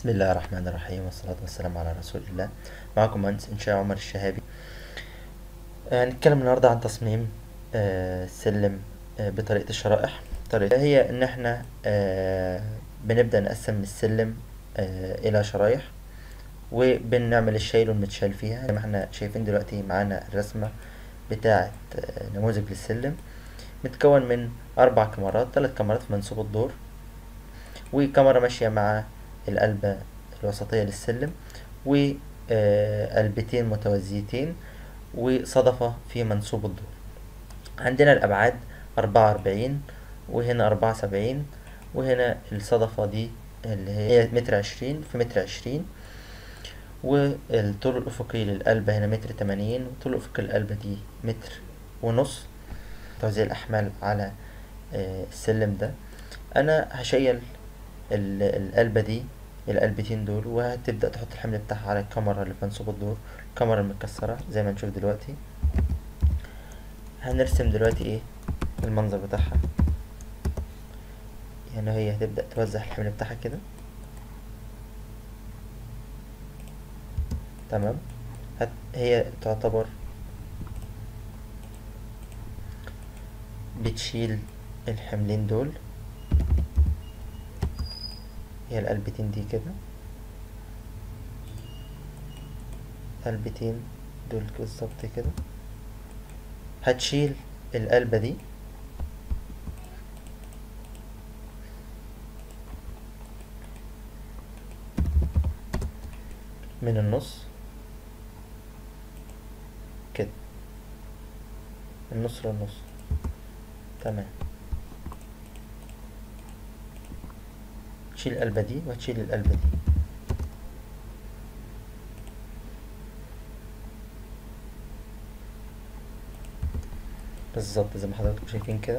بسم الله الرحمن الرحيم والصلاة والسلام على رسول الله معكم مهندس إنشاء عمر الشهابي آه، هنتكلم النهاردة عن تصميم آه، سلم آه، بطريقة الشرائح طريقة هي إن إحنا آه، بنبدأ نقسم السلم آه، إلى شرايح وبنعمل الشايل والمتشال فيها زي ما احنا شايفين دلوقتي معانا الرسمة بتاعة آه، نموذج للسلم متكون من أربع كاميرات تلات كاميرات في منسوب الدور وكاميرا ماشية مع القلبة الوسطية للسلم وقلبتين متوازيتين وصدفة في منسوب الدور عندنا الأبعاد أربعة وأربعين وهنا أربعة سبعين وهنا الصدفة دي اللي هي متر عشرين في متر عشرين والطول الأفقي للقلبة هنا متر تمانين والطول الأفقي للقلبة دي متر ونص توزيع الأحمال على آه، السلم ده أنا هشيل ال- القلبة دي القلبتين دول وهتبدأ تحط الحمل بتاعها على الكاميرا اللي في منسوب الدور الكاميرا المتكسرة زي ما نشوف دلوقتي هنرسم دلوقتي ايه المنظر بتاعها يعني هي هتبدأ توزع الحمل بتاعها كده تمام هت... هي تعتبر بتشيل الحملين دول هي القلبتين دي كده قلبتين دول بالظبط كده هتشيل القلبة دي من النص كده من النص للنص تمام تشيل القلبة دي وهتشيل القلبة دي بالظبط زي ما حضراتكم شايفين كده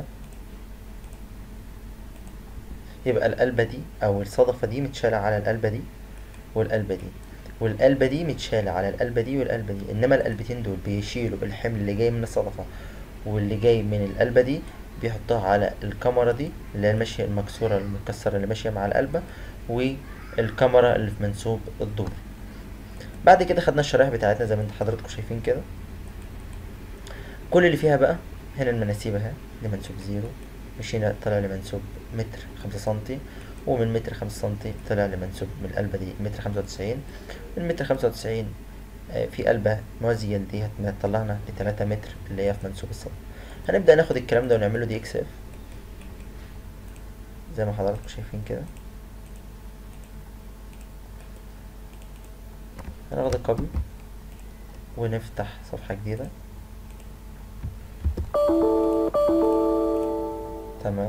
يبقى القلبة دي أو الصدفة دي متشالة على القلبة دي والقلبة دي والقلبة دي متشالة على القلبة دي والقلبة دي إنما القلبتين دول بيشيلوا الحمل اللي جاي من الصدفة واللي جاي من القلبة دي بيحطها على الكاميرا دي اللي هي الماشية المكسورة المكسرة اللي ماشية مع القلبة والكاميرا اللي في منسوب الدور بعد كده خدنا الشرايح بتاعتنا زي ما انت حضراتكم شايفين كده كل اللي فيها بقى هنا المناسيب اهي لمنسوب زيرو مشينا طلع لمنسوب متر خمسة سنتي ومن متر خمسة سنتي طلع لمنسوب من القلبة دي متر خمسة وتسعين من متر خمسة وتسعين آه، في قلبة موازية دي هتطلعنا لتلاتة متر اللي هي في منسوب الصدى هنبدأ ناخد الكلام ده ونعمله دي اكس اف زي ما حضراتكم شايفين كده هناخد الكوبي ونفتح صفحة جديدة تمام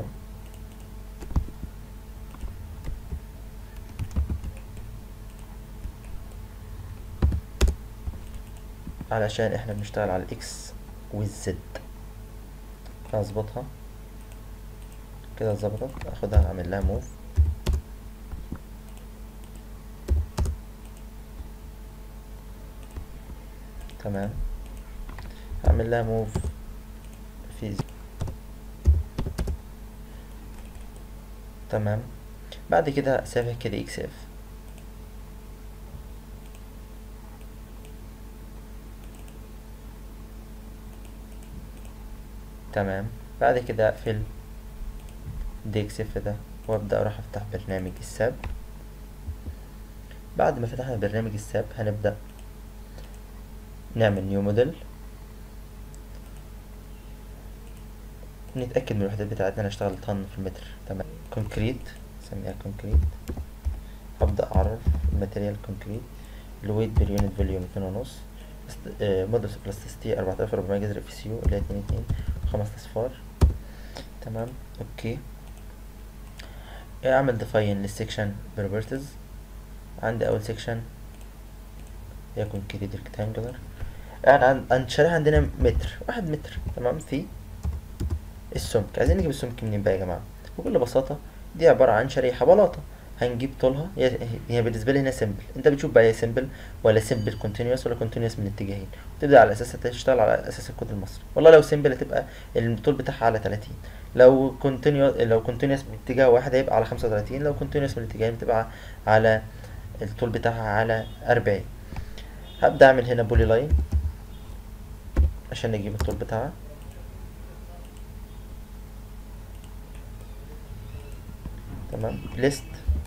علشان احنا بنشتغل على الاكس والزد هظبطها كده ظبطت اخدها اعمل لها موف تمام اعمل لها موف في ز- تمام بعد كده اسيبها كده اكس اف تمام بعد كده اقفل ديكس اف ده وابدا اروح افتح برنامج الساب بعد ما فتحنا برنامج الساب هنبدا نعمل نيو موديل نتاكد من الوحدات بتاعتنا انا اشتغل طن في المتر تمام كونكريت نسميها كونكريت هبدا اعرف الماتيريال كونكريت الويت باليونت فوليوم اتنين ونص مودوس بلاستيستي أربعة آلاف وأربعمية جذر في سيو اللي هي اتنين اتنين وخمس أصفار تمام اوكي اعمل ديفاين للسكشن بروبرتيز عندي اول سكشن هي كونكريت ريكتانجولار يعني عن عن الشريحة عندنا متر واحد متر تمام في السمك عايزين نجيب السمك منين بقى يا جماعة بكل بساطة دي عبارة عن شريحة بلاطة هنجيب طولها هي هي بالنسبة لي هنا سيمبل انت بتشوف بقى هي سيمبل ولا سيمبل كونتينوس ولا كونتينوس من اتجاهين وتبدأ على اساس تشتغل على اساس الكود المصري والله لو سيمبل هتبقى الطول بتاعها على 30 لو كونتينيوس لو كونتينوس من اتجاه واحد هيبقى على 35 لو كونتينوس من اتجاهين بتبقى على الطول بتاعها على أربعين هبدأ أعمل هنا بولي لاين عشان نجيب الطول بتاعها تمام ليست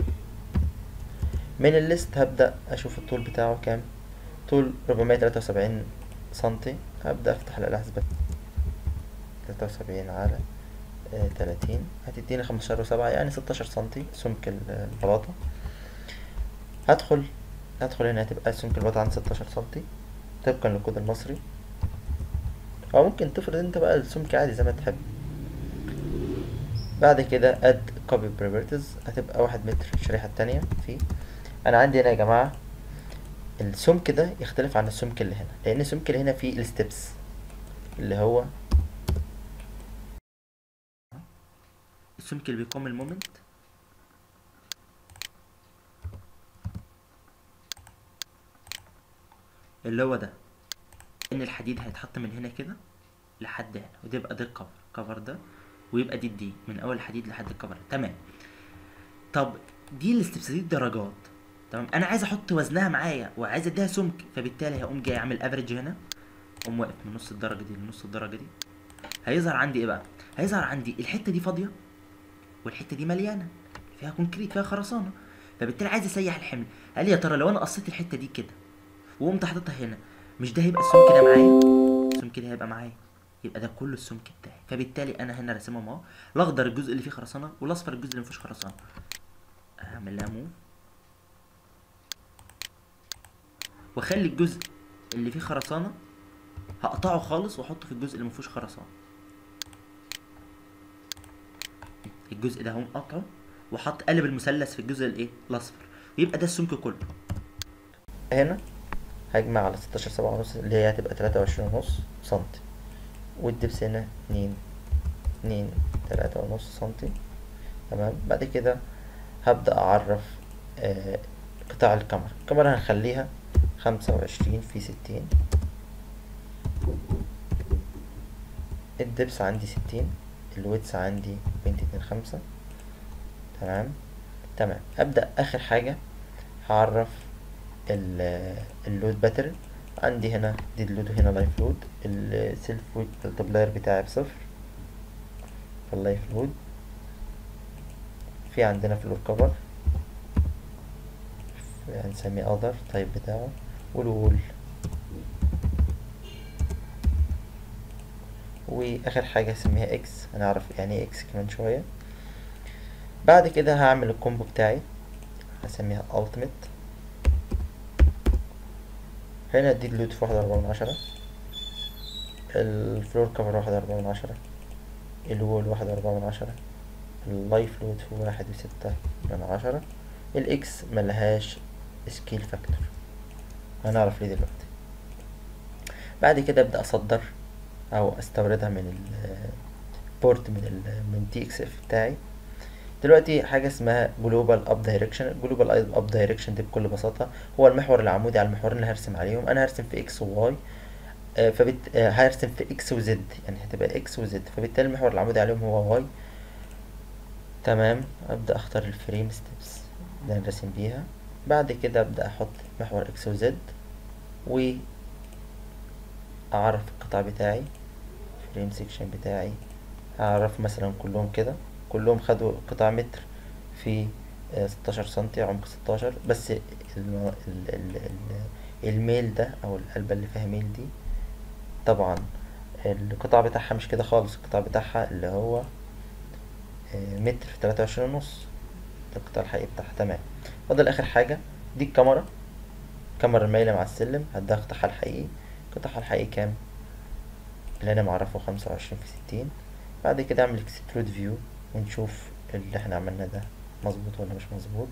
من الليست هبدأ أشوف الطول بتاعه كام طول ربعمية تلاتة وسبعين سنتي هبدأ أفتح الآلة الحاسبة تلاتة وسبعين على تلاتين هتديني خمستاشر وسبعة يعني ستاشر سنتي سمك البلاطة هدخل هدخل هنا هتبقى سمك البلاطة عند ستاشر سنتي طبقا للكود المصري أو ممكن تفرض انت بقى السمك عادي زي ما تحب بعد كده اد كوبي بروبرتيز هتبقى واحد متر الشريحة التانية فيه انا عندي هنا يا جماعة السمك ده يختلف عن السمك اللي هنا لان السمك اللي هنا فيه الستبس اللي هو السمك اللي بيقوم المومنت اللي هو ده ان الحديد هيتحط من هنا كده لحد هنا وده يبقى ده الكفر الكفر ده ويبقى دي الدي من اول الحديد لحد الكفر تمام طب دي الاستبساد دي درجات تمام انا عايز احط وزنها معايا وعايز اديها سمك فبالتالي هقوم جاي اعمل افريج هنا اقوم واقف من نص الدرجه دي لنص الدرجه دي هيظهر عندي ايه بقى هيظهر عندي الحته دي فاضيه والحته دي مليانه فيها كونكريت فيها خرسانه فبالتالي عايز اسيح الحمل قال لي يا ترى لو انا قصيت الحته دي كده وقمت حاططها هنا مش ده هيبقى السمك ده معايا السمك ده هيبقى معايا يبقى ده كله السمك بتاعي فبالتالي انا هنا راسمهم اهو الاخضر الجزء اللي فيه خرسانه والاصفر الجزء اللي مفيهوش خرسانه اعمل لها موف واخلي الجزء اللي فيه خرسانه هقطعه خالص واحطه في الجزء اللي مفيهوش خرسانه الجزء ده هقوم قاطعه وحط قلب المثلث في الجزء الايه الاصفر ويبقى ده السمك كله هنا هجمع على ستاشر سبعة ونص اللي هي هتبقى تلاتة وعشرين ونص سنتي والدبس هنا اتنين اتنين تلاتة ونص سنتي تمام بعد كده هبدأ أعرف آه قطاع الكاميرا الكاميرا هنخليها خمسة وعشرين في ستين الدبس عندي ستين الويتس عندي بوينت اتنين خمسة تمام تمام أبدأ آخر حاجة هعرف اللود باترن عندي هنا ديد لود وهنا لايف لود السيلف ويت ملتبلاير بتاعي بصفر فاللايف لود في عندنا فلور كفر هنسميه اذر تايب بتاعه والوول واخر حاجة هسميها اكس هنعرف يعني ايه اكس كمان شوية بعد كده هعمل الكومبو بتاعي هسميها ultimate هنا دي اللود في واحد أربعة من عشرة الفلور كفر واحد أربعة من عشرة الوول واحد أربعة من عشرة اللايف لود في واحد وستة من عشرة الإكس ملهاش سكيل فاكتور هنعرف ليه دلوقتي بعد كده أبدأ أصدر أو أستوردها من البورت من ال من تي اكس اف بتاعي دلوقتي حاجة اسمها جلوبال اب دايركشن جلوبال اب دايركشن دي بكل بساطة هو المحور العمودي على المحورين اللي هرسم عليهم انا هرسم في اكس وواي آه فبت... آه هرسم في اكس وزد يعني هتبقى اكس وزد فبالتالي المحور العمودي عليهم هو واي تمام ابدا اختار الفريم ستيبس اللي انا راسم بيها بعد كده ابدا احط محور اكس وزد و اعرف القطاع بتاعي فريم سيكشن بتاعي اعرف مثلا كلهم كده كلهم خدوا قطاع متر في ستاشر سنتي عمق ستاشر بس ال ال ال ال الميل ده او القلبة اللي فيها ميل دي طبعا القطاع بتاعها مش كده خالص القطاع بتاعها اللي هو متر في تلاتة وعشرين ونص ده القطاع الحقيقي بتاعها تمام فاضل اخر حاجة دي الكاميرا الكاميرا المايلة مع السلم هديها قطاعها الحقيقي قطاعها الحقيقي كام اللي انا معرفه خمسة وعشرين في ستين بعد كده اعمل اكسترود فيو ونشوف اللي احنا عملناه ده مظبوط ولا مش مظبوط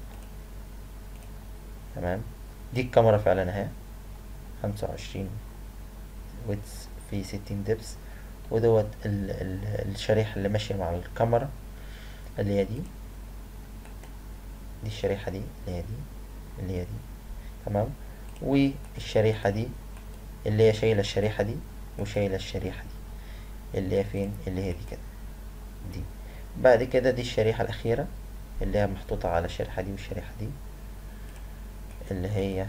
تمام دي الكاميرا فعلا اهي خمسة وعشرين ويتس في ستين دبس ودوت ال ال الشريحة اللي ماشية مع الكاميرا اللي هي دي دي الشريحة دي اللي هي دي اللي هي دي تمام والشريحة دي اللي هي شايلة الشريحة دي وشايلة الشريحة دي اللي هي فين اللي هي دي كده دي بعد كده دي الشريحة الأخيرة اللي هي محطوطة على الشريحة دي والشريحة دي اللي هي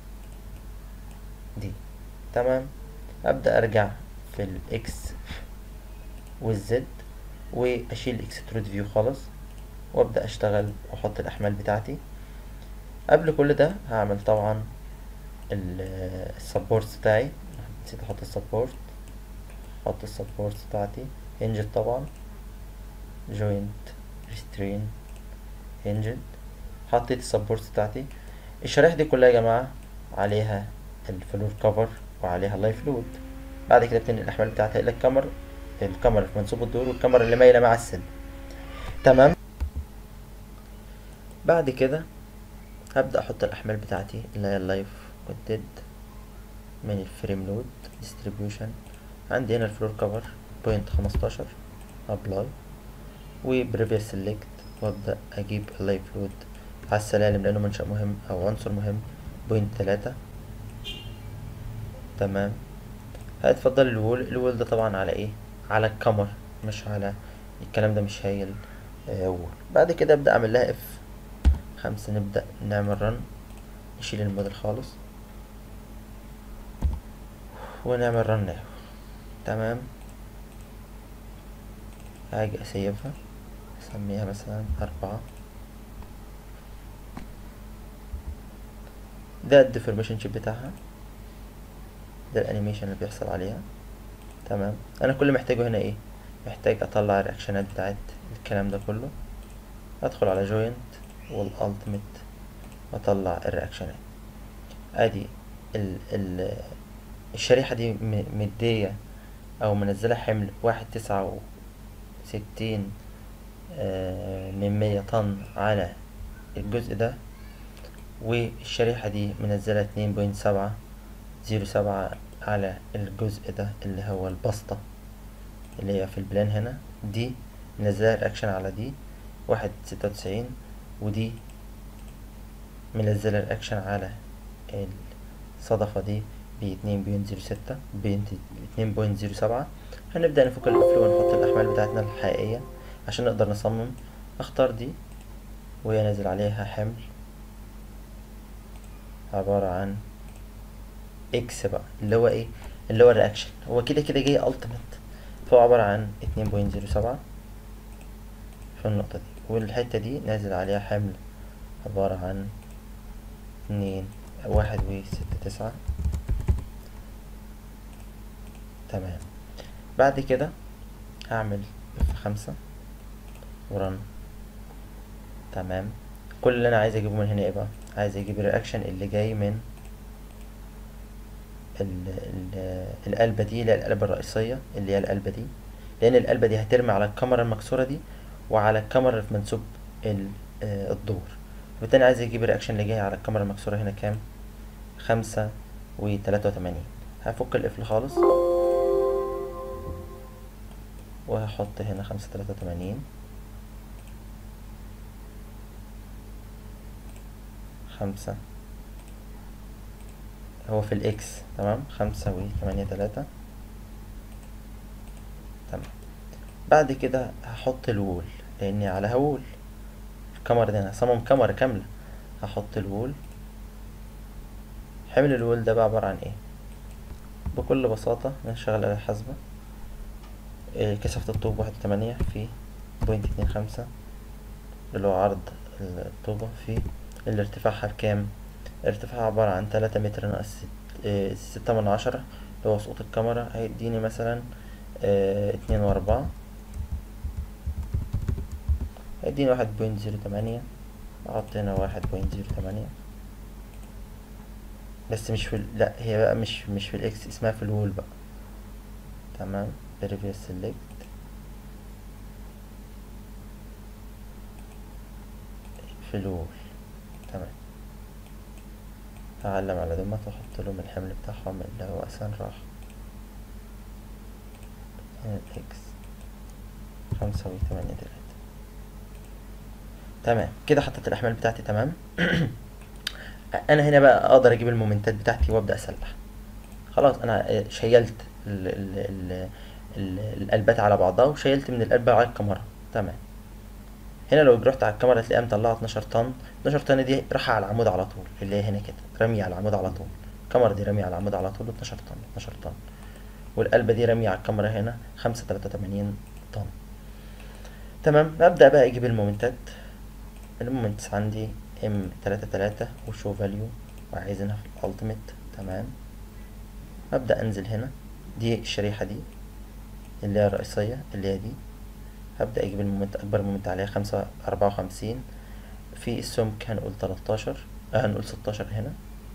دي تمام ابدا ارجع في الاكس والزد واشيل الاكسترود فيو خالص وابدا اشتغل واحط الاحمال بتاعتي قبل كل ده هعمل طبعا السبورت بتاعي نسيت احط السبورت احط السبورت بتاعتي هنجد طبعا جوينت ريسترين هنجد حطيت السبورت بتاعتي الشرايح دي كلها يا جماعة عليها الفلور كفر وعليها اللايف لود بعد كده بتنقل الاحمال بتاعتها الى الكاميرا الكاميرا في منسوب الدور والكاميرا اللي مايلة مع السن تمام بعد كده هبدأ احط الاحمال بتاعتي اللي هي اللايف والديد من الفريم لود ديستريبيوشن عندي هنا الفلور كفر بوينت خمستاشر ابلاي وبريفيس سيلكت وابدأ اجيب اللايف لود على السلالم لانه منشأ مهم او عنصر مهم بوينت تلاتة تمام هيتفضل الوول الوول ده طبعا على ايه على الكمر مش على الكلام ده مش هي الوول بعد كده ابدأ اعمل لها اف خمسة نبدأ نعمل رن نشيل الموديل خالص ونعمل رن ناو تمام هاجي اسيبها اسميها مثلا اربعة ده الديفورميشن شيب بتاعها ده الانيميشن اللي بيحصل عليها تمام انا كل اللي محتاجه هنا ايه محتاج اطلع الرياكشنات بتاعت الكلام ده كله ادخل على جوينت والالتيميت واطلع الرياكشنات ادي ال ال الشريحة دي مدية او منزلة حمل واحد تسعة وستين من مية طن على الجزء ده والشريحة دي منزلة اتنين بوينت سبعة زيرو سبعة على الجزء ده اللي هو البسطة اللي هي في البلان هنا دي منزلة رياكشن على دي واحد ستة وتسعين ودي منزلة رياكشن على الصدفة دي باتنين بوينت زيرو ستة بوينت اتنين بوينت زيرو سبعة هنبدأ نفك القفل ونحط الأحمال بتاعتنا الحقيقية عشان نقدر نصمم اختار دي وهي نازل عليها حمل عبارة عن اكس بقى اللي هو ايه اللي هو الرياكشن هو كده كده جاي التيميت فهو عبارة عن اتنين بوينت زيرو سبعة في النقطة دي والحتة دي نازل عليها حمل عبارة عن اتنين واحد وستة تسعة تمام بعد كده هعمل اف خمسة ورن تمام كل اللي انا عايز اجيبه من هنا ايه بقى عايز اجيب الرياكشن اللي جاي من ال ال القلبة دي اللي هي القلبة الرئيسية اللي هي القلبة دي لأن القلبة دي هترمي على الكاميرا المكسورة دي وعلى الكاميرا في منسوب الدور فبالتالي عايز اجيب الرياكشن اللي جاي على الكاميرا المكسورة هنا كام خمسة وتلاتة وتمانين هفك القفل خالص وهحط هنا خمسة تلاتة وتمانين خمسة هو في الاكس تمام خمسة وثمانية تلاتة تمام بعد كده هحط الوول لاني على وول الكاميرا دي انا هصمم كاميرا كاملة هحط الوول حمل الوول ده بقى عبارة عن ايه بكل بساطة نشغل على الحاسبة إيه كثافة الطوب واحد تمانية في بوينت اتنين خمسة اللي هو عرض الطوبة في اللي ارتفاعها بكام ارتفاعها عبارة عن تلاتة متر ناقص اه ستة من عشرة اللي هو سقوط الكاميرا هيديني مثلا اه اتنين واربعة هيديني واحد بوينت زيرو تمانية احط هنا واحد بوينت زيرو تمانية بس مش في لا هي بقى مش مش في الاكس اسمها في الوول بقى تمام بريفيس سيلكت في الوول تمام هعلم على دمت واحط لهم الحمل بتاعهم اللي هو اساسا راح هنا الاكس خمسة وثمانية تلاتة تمام كده حطيت الاحمال بتاعتي تمام انا هنا بقى اقدر اجيب المومنتات بتاعتي وابدا اسلح خلاص انا شيلت ال ال ال ال القلبات على بعضها وشيلت من القلب على الكاميرا تمام هنا لو رحت على الكاميرا هتلاقيها مطلعه 12 طن 12 طن دي رايحه على العمود على طول اللي هي هنا كده راميه على العمود على طول الكاميرا دي راميه على العمود على طول 12 طن 12 طن والقلبة دي رامية على الكاميرا هنا خمسة تلاتة وتمانين طن تمام ابدأ بقى اجيب المومنتات المومنتس عندي ام تلاتة تلاتة وشو فاليو وعايزينها في الالتيميت تمام ابدأ انزل هنا دي الشريحة دي اللي هي الرئيسية اللي هي دي هبدأ اجيب المومنت اكبر مومنت عليها خمسة اربعة وخمسين في السمك هنقول تلاتاشر آه هنقول ستاشر هنا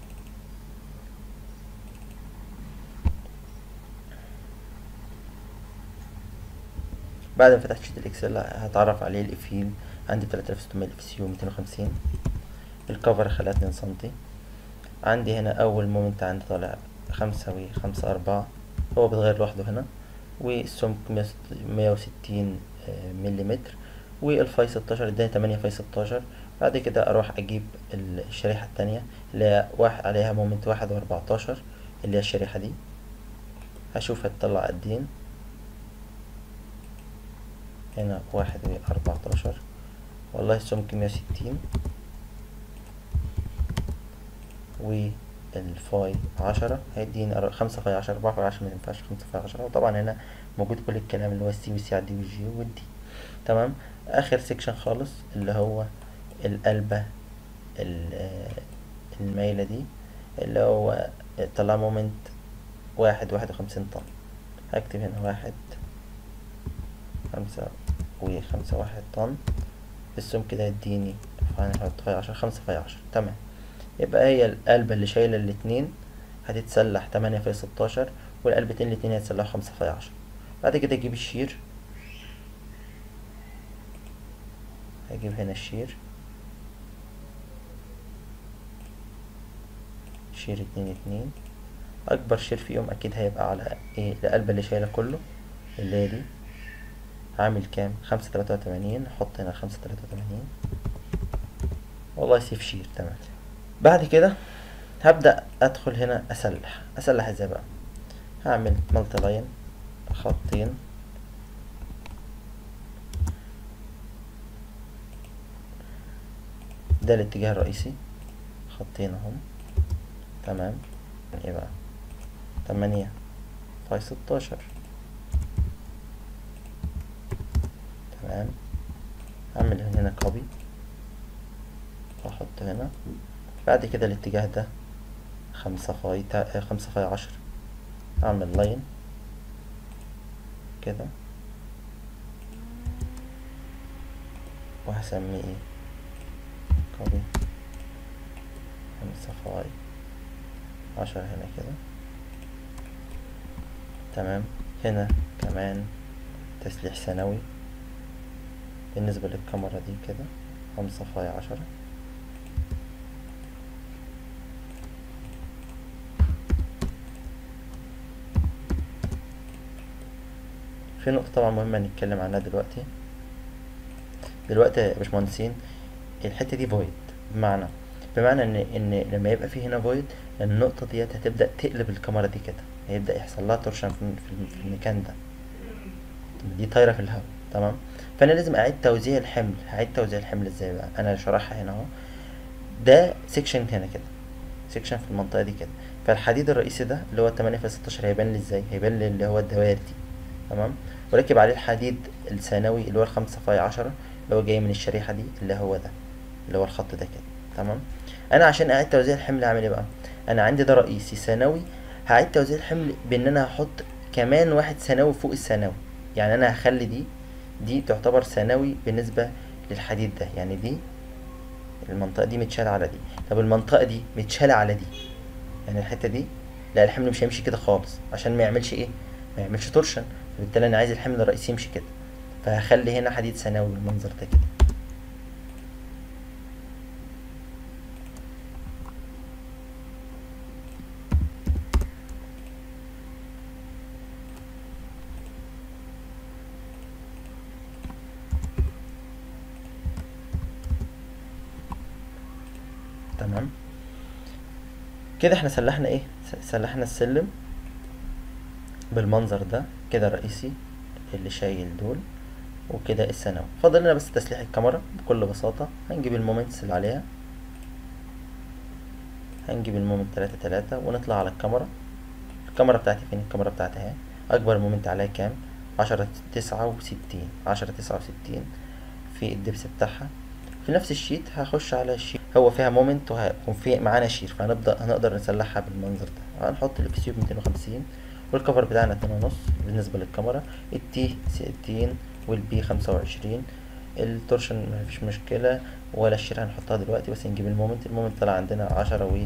بعد ما فتحت شيت الاكسل هتعرف عليه الافيل عندي تلاتة آلاف ستمية اف سي وميتين وخمسين الكفر خلاها اتنين سنتي عندي هنا اول مومنت عندي طالع خمسة وخمسة اربعة هو بيتغير لوحده هنا والسمك مية وستين مليمتر والفاي ستاشر اداني تمانية فاي ستاشر بعد كده اروح اجيب الشريحة التانية اللي هي واحد عليها مومنت واحد واربعتاشر اللي هي الشريحة دي هشوف هتطلع قد ايه هنا واحد واربعتاشر والله السمك مية وستين والفاي عشرة هيديني خمسة فاي عشرة أربعة فاي عشرة مينفعش خمسة فاي عشرة وطبعا هنا موجود كل الكلام اللي هو السي والسي على الدي والجي والدي تمام آخر سيكشن خالص اللي هو القلبة المايلة دي اللي هو طلع مومنت واحد واحد وخمسين طن هكتب هنا واحد خمسة وخمسة واحد طن السمك ده يديني هنحط فاي عشرة خمسة فاي عشرة تمام يبقى هي القلبة اللي شايلة الاتنين هتتسلح تمانية فاي ستاشر والقلبتين الاتنين هيتسلحوا خمسة فاي عشرة بعد كده اجيب الشير هجيب هنا الشير شير اتنين اتنين اكبر شير فيهم اكيد هيبقى على ايه القلبة اللي شايلة كله اللي هي دي عامل كام خمسة تلاتة وتمانين احط هنا خمسة تلاتة وتمانين والله سيف شير تمام بعد كده هبدأ ادخل هنا اسلح اسلح ازاي بقى هعمل مالتي لاين خطين ده الاتجاه الرئيسي خطين اهم تمام ايه بقى تمانية فاي ستاشر تمام اعمل هنا كوبي واحط هنا بعد كده الاتجاه ده خمسة فاي تا... خمسة فاي عشر اعمل لاين كده وهسميه ايه كوبي خمسة فاي عشرة هنا كده تمام هنا كمان تسليح ثانوي بالنسبة للكاميرا دي كده خمسة فاي عشرة في نقطة طبعا مهمة نتكلم عنها دلوقتي دلوقتي يا باشمهندسين الحتة دي فويد بمعنى بمعنى ان ان لما يبقى في هنا فويد النقطة ديت هتبدأ تقلب الكاميرا دي كده هيبدأ يحصل لها تورشن في المكان ده دي طايرة في الهواء تمام فانا لازم اعيد توزيع الحمل هعيد توزيع الحمل ازاي بقى انا شرحها هنا اهو ده سيكشن هنا كده سيكشن في المنطقه دي كده فالحديد الرئيسي ده اللي هو 8 في 16 هيبان لي ازاي هيبان لي اللي هو الدوائر دي تمام وركب عليه الحديد الثانوي اللي هو الخمسة فاي عشرة اللي هو جاي من الشريحة دي اللي هو ده اللي هو الخط ده كده تمام انا عشان اعيد توزيع الحمل اعمل ايه بقى انا عندي ده رئيسي ثانوي هعيد توزيع الحمل بان انا هحط كمان واحد ثانوي فوق الثانوي يعني انا هخلي دي دي تعتبر ثانوي بالنسبة للحديد ده يعني دي المنطقة دي متشالة على دي طب المنطقة دي متشالة على دي يعني الحتة دي لا الحمل مش هيمشي كده خالص عشان ما يعملش ايه ما يعملش تورشن فبالتالي انا عايز الحمل الرئيسي يمشي كده فهخلي هنا حديد ثانوي بالمنظر ده كده تمام كده احنا سلحنا ايه سلحنا السلم بالمنظر ده كده الرئيسي اللي شايل دول وكده الثانوي فاضل لنا بس تسليح الكاميرا بكل بساطة هنجيب المومنتس اللي عليها هنجيب المومنت تلاتة تلاتة ونطلع على الكاميرا الكاميرا بتاعتي فين الكاميرا بتاعتي اهي اكبر مومنت عليها كام عشرة تسعة وستين عشرة تسعة وستين في الدبس بتاعها في نفس الشيت هخش على الشيت هو فيها مومنت وهيكون في معانا شير فهنبدأ هنقدر نسلحها بالمنظر ده هنحط الاكسيوب ميتين وخمسين والكفر بتاعنا اتنين ونص بالنسبة للكاميرا التي ستين والبي خمسة وعشرين التورشن مفيش مشكلة ولا الشير هنحطها دلوقتي بس نجيب المومنت المومنت طلع عندنا عشرة و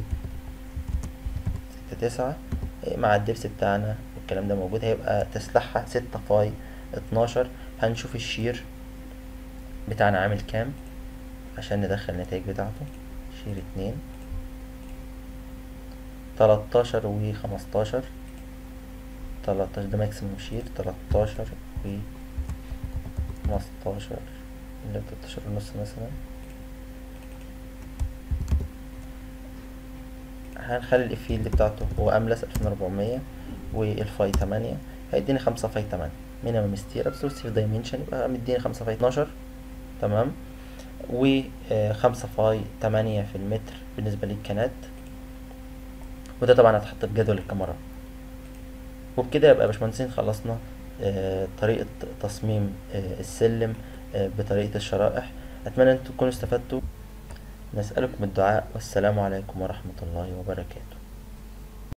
ستة تسعة مع الدبس بتاعنا والكلام ده موجود هيبقى تسلحها ستة فاي اتناشر هنشوف الشير بتاعنا عامل كام عشان ندخل النتائج بتاعته شير اتنين تلاتاشر و خمستاشر تلاتاشر ده ماكسيموم شير تلاتاشر و خمستاشر اللي تلاتاشر ونص مثلا هنخلي الفيلد بتاعته هو املس الفين اربعمية والفاي تمانية هيديني خمسة فاي تمانية مينيمم ستيرابس والسيف دايمنشن يبقى مديني خمسة فاي اتناشر تمام وخمسة فاي تمانية في المتر بالنسبة للكنات وده طبعا هتحط في جدول الكاميرا وبكده يبقى يا باشمهندسين خلصنا آه، طريقة تصميم آه، السلم آه، بطريقة الشرائح أتمنى أن تكونوا استفدتوا نسألكم الدعاء والسلام عليكم ورحمة الله وبركاته